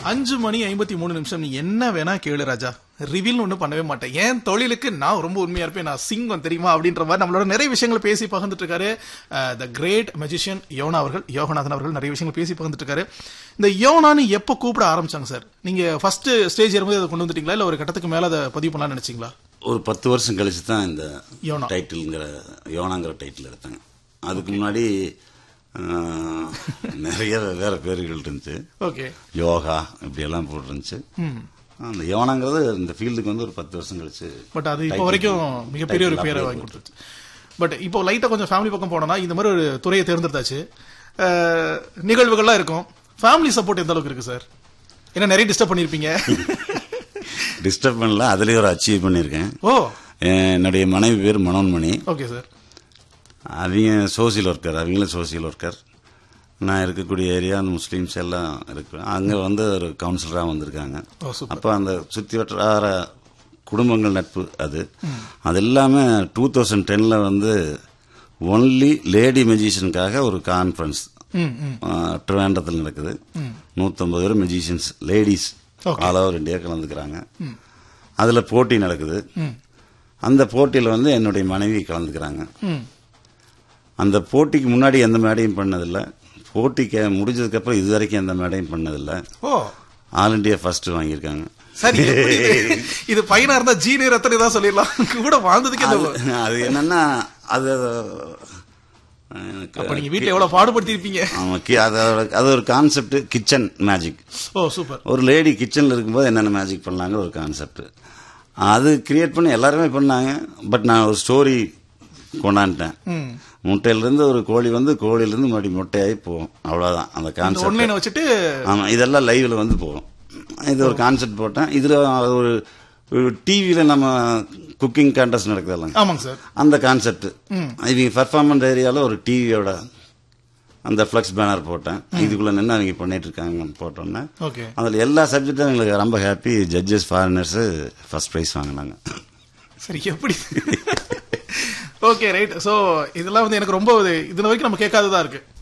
அஞ்சு மணி ஐம்பத்தி மூணு நிமிஷம் நீ என்ன வேணா கேளு ராஜா ரிவீல் ஒன்றும் பண்ணவே மாட்டேன் என் தொழிலுக்கு நான் ரொம்ப உண்மையா இருப்பேன் நான் சிங்கம் தெரியுமா அப்படின்ற மாதிரி நம்மளோட நிறைய விஷயங்களை பேசி பகிர்ந்துட்டு இருக்காரு த கிரேட் மெஜிஷியன் யோனா அவர்கள் யோகநாதன் அவர்கள் நிறைய விஷயங்கள் பேசி பகிர்ந்துட்டு இருக்காரு இந்த யோனான்னு எப்போ கூப்பிட ஆரம்பிச்சாங்க சார் நீங்க ஃபர்ஸ்ட் ஸ்டேஜ் ஏறும்போது அதை கொண்டு வந்துட்டீங்களா இல்ல ஒரு கட்டத்துக்கு மேல அதை பதிவு பண்ணலாம்னு நினைச்சீங்களா ஒரு பத்து வருஷம் கழிச்சு தான் இந்த யோனா. டைட்டில்ங்கிற யோனாங்கிற டைட்டில் எடுத்தாங்க அதுக்கு முன்னாடி ஆஹ், நிறைய வேற பேர்கள் இருந்துச்சு ஓகே யோகா இப்படி எல்லாம் போட்டுருந்துச்சு அந்த யோனாங்கிறது இந்த ஃபீல்டுக்கு வந்து ஒரு பத்து வருஷம் கழிச்சு பட் அது இப்போ வரைக்கும் மிகப்பெரிய ஒரு பேரை வாங்கி கொடுத்துருச்சு பட் இப்போ லைட்டா கொஞ்சம் ஃபேமிலி பக்கம் போனோம்னா இந்த மாதிரி ஒரு துறையை தேர்ந்தெடுத்தாச்சு அஹ், நிகழ்வுகள்லாம் இருக்கும் ஃபேமிலி சப்போர்ட் எந்த அளவுக்கு இருக்கு சார் ஏன்னா நிறைய டிஸ்டர்ப் பண்ணிருப்பீங்க டிஸ்டர்ப் பண்ணல அதுலயே ஒரு அச்சீவ் பண்ணியிருக்கேன் ஓ என்னுடைய மனைவி பேர் மனோன்மணி ஓகே சார் அவங்க சோசியல் ஒர்க்கர் அவங்களும் சோசியல் ஒர்க்கர் நான் இருக்கக்கூடிய ஏரியா அந்த முஸ்லீம்ஸ் எல்லாம் இருக்கு அங்கே வந்து ஒரு கவுன்சிலராக வந்திருக்காங்க ஓ சூப்பர் அப்போ அந்த சுற்றி வட்டார குடும்பங்கள் நட்பு அது அது எல்லாமே டூ தௌசண்ட் டென்னில் வந்து ஒன்லி லேடி மெஜிஷியனுக்காக ஒரு கான்ஃபரன்ஸ் ம் ம் ட்ரிவாண்டத்தில் நடக்குது நூற்றம்பது பேர் magicians ladies Okay. All over India கலந்துக்கிறாங்க அதில் போட்டி நடக்குது ம் அந்த போட்டியில் வந்து என்னுடைய மனைவி கலந்துக்கிறாங்க ம் அந்த போட்டிக்கு முன்னாடி எந்த மேடையும் பண்ணதில்லை போட்டிக்கு முடிஞ்சதுக்கப்புறம் இது வரைக்கும் எந்த மேடையும் பண்ணதில்லை ஓ ஆல் இண்டியா ஃபர்ஸ்ட் வாங்கியிருக்காங்க சரி எப்படி இது? இது பையனா இருந்தா ஜீனி ரத்தனை தான் சொல்லிடலாம் கூட வாழ்ந்ததுக்கு இந்த அது அது என்னன்னா அது எனக்கு அப்ப நீங்க வீட்ல எவ்வளவு பாடுபடுத்திருப்பீங்க ஆமா, கி- அதோட அது ஒரு concept kitchen magic oh super ஒரு லேடி கிச்சன்ல இருக்கும்போது என்னென்ன மேஜிக் பண்ணாங்க ஒரு கான்செப்ட் அது கிரியேட் பண்ணி எல்லாருமே பண்ணாங்க பட் நான் ஒரு ஸ்டோரி கொண்டாந்துட்டேன் ம் முட்டையிலிருந்து ஒரு கோழி வந்து கோழியிலிருந்து மறுபடியும் முட்டையாகி போகும் அவ்வளவுதான் அந்த இந்த கான்செப்ட் ஒன்லைனை வச்சுட்டு ஆமா இதெல்லாம் லைவ்ல வந்து போகும் இது ஒரு கான்செப்ட் போட்டேன் இதுல ஒரு டிவியில நம்ம குக்கிங் கான்டெஸ்ட் நடக்குதல்ல ஆமாங்க சார் அந்த கான்செப்ட் இவங்க பர்ஃபார்மன்ஸ் ஏரியால ஒரு டிவியோட அந்த ஃபிளக்ஸ் பேனர் போட்டேன் இதுக்குள்ள நின்று அவங்க பண்ணிட்டு இருக்காங்க போட்டோன்னே ஓகே அதுல எல்லா சப்ஜெக்டும் எங்களுக்கு ரொம்ப happy judges foreigners first prize வாங்கினாங்க சரி எப்படி ஓகே ரைட் சோ இதெல்லாம் வந்து எனக்கு ரொம்ப இது இது வரைக்கும் நம்ம கேட்காததா இருக்கு